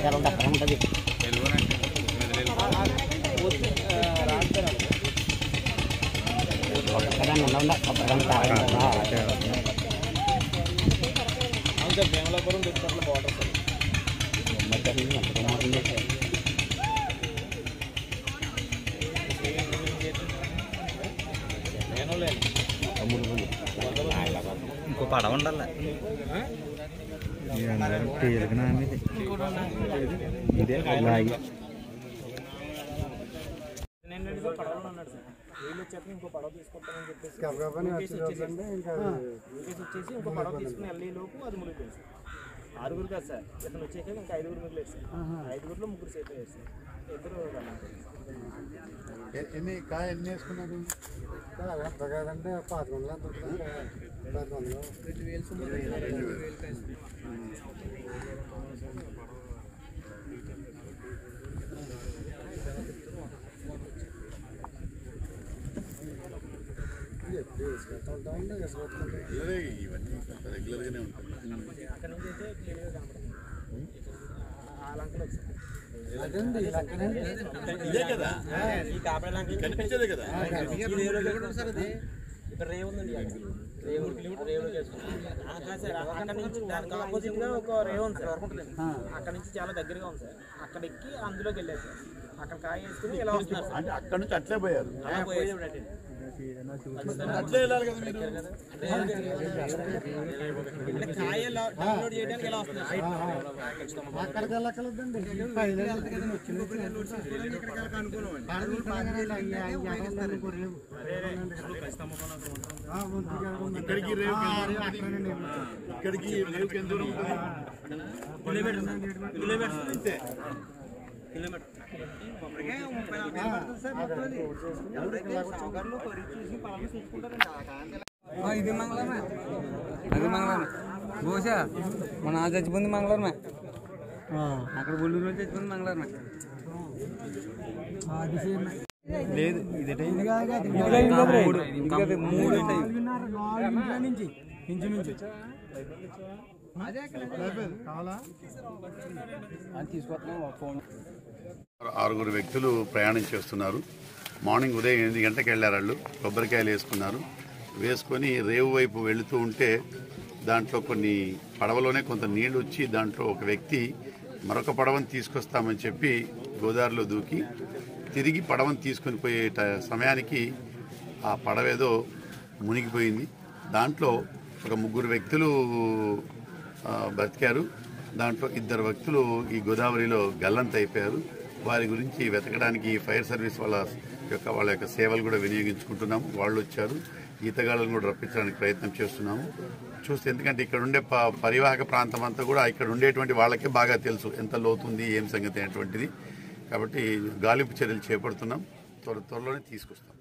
ఎక్కడ ఉంటుంది అక్కడ ఉంటుంది ఒక్కదాన్ని ఉన్న ఉండ ఒక్కదాన్ని తాగండి అవును సార్ భీమలాపురం డిస్ట్రిక్ట్లో బార్డర్ సార్ ఎంత బాగుంటుంది నేను లేను ఇంకో పడవ ఉండాలి ఇదే లాగి నేను అడిగితే పడవలో అన్నాడు సార్ వీళ్ళు వచ్చాక ఇంకో పడవ తీసుకొస్తానని చెప్పేసి యూకేసి వచ్చేసి యూకేసి వచ్చేసి ఇంకో పడవ తీసుకుని వెళ్ళే లోపు అది మునిగిపోయింది సార్ ఆరుగురు కాదు సార్ ఇతను వచ్చాక ఇంకా ఐదుగురు మిగిలేదు సార్ ఐదుగురులో ముగ్గురు సేఫ్ అయ్యారు సార్ ఇద్దరు వెళ్ళాలి ఎన్ని కాయ ఎన్ని వేసుకున్నారు అంటే పాతి వందలు ఎంత ఉంటుంది పాతి వందలు ఎప్పుడు వేసుకెళ్తా ఉంటామండి వేసుకొస్తుంటే ఇవన్నీ రెగ్యులర్గానే ఉంటాయి అక్కడ నుంచి అయితే క్లియర్గా కనపడుతుంది ఆ లంకలో సార్ అదండి ఈ లెక్కనండి ఇదే కదా ఈ కాపడ లంక కనిపించేదే కదా ఇక్కడ రేవు ఉందండి రేవు రేవులో చేసుకుంటాం సార్ అక్కడ నుంచి దానికి ఆపోజిట్ గా ఒక రేవు ఉంది సార్ అక్కడ నుంచి చాలా దగ్గరగా ఉంది సార్ అక్కడ ఎక్కి అందులోకి వెళ్ళారు సార్ అక్కడ కాయ వేసుకుని ఇలా వస్తున్నారు సార్ అంటే అక్కడ నుంచి అట్లే పోయారు అలా పోయేది అట్లే వెళ్ళాలి కదా మీరు అంటే కాయ ఇలా డౌన్లోడ్ చేయడానికి ఇలా వస్తున్నారు సార్ అక్కడికి వెళ్ళక్కర్లేదండి ఇక్కడికి రేవుకి ఎంత దూరం ఉంటుంది? ఇక్కడికి రేవుకి ఎంత దూరం ఉంటుంది అంతే ఇది మంగళమే అది మంగళమే బహుశా మన ఆ చచ్చిపోయింది మంగళమే అక్కడ బొల్లూరులో చచ్చిపోయింది మంగళమే లేదు ఇదే మూడు ఇంకా మూడు ఉంటాయి ఆరుగురు వ్యక్తులు ప్రయాణం చేస్తున్నారు మార్నింగ్ ఉదయం ఎనిమిది గంటలకు వెళ్ళారు వాళ్ళు కొబ్బరికాయలు వేసుకున్నారు వేసుకొని రేవు వైపు వెళుతూ ఉంటే దాంట్లో కొన్ని పడవలోనే కొంత నీళ్లు వచ్చి దాంట్లో ఒక వ్యక్తి మరొక పడవను తీసుకొస్తామని చెప్పి గోదావరిలో దూకి తిరిగి పడవను తీసుకొని పోయే ట- సమయానికి ఆ పడవేదో మునిగిపోయింది దాంట్లో ఒక ముగ్గురు వ్యక్తులు ఆ, బ్రతికారు దాంట్లో ఇద్దరు వ్యక్తులు ఈ గోదావరిలో గల్లంత అయిపోయారు వారి గురించి వెతకడానికి ఫైర్ సర్వీస్ వాళ్ళ యొక్క వాళ్ళ యొక్క సేవలు కూడా వినియోగించుకుంటున్నాము వాళ్ళు వచ్చారు ఈతగాళ్ళను కూడా రప్పించడానికి ప్రయత్నం చేస్తున్నాము చూస్తే ఎందుకంటే ఇక్కడ ఉండే ప- పరివాహక ప్రాంతం అంతా కూడా ఇక్కడ ఉండేటువంటి వాళ్ళకే బాగా తెలుసు ఎంత లోతుంది ఏం సంగతి అనేటువంటిది కాబట్టి గాలింపు చర్యలు చేపడుతున్నాం త్వర త్వరలోనే తీసుకొస్తాం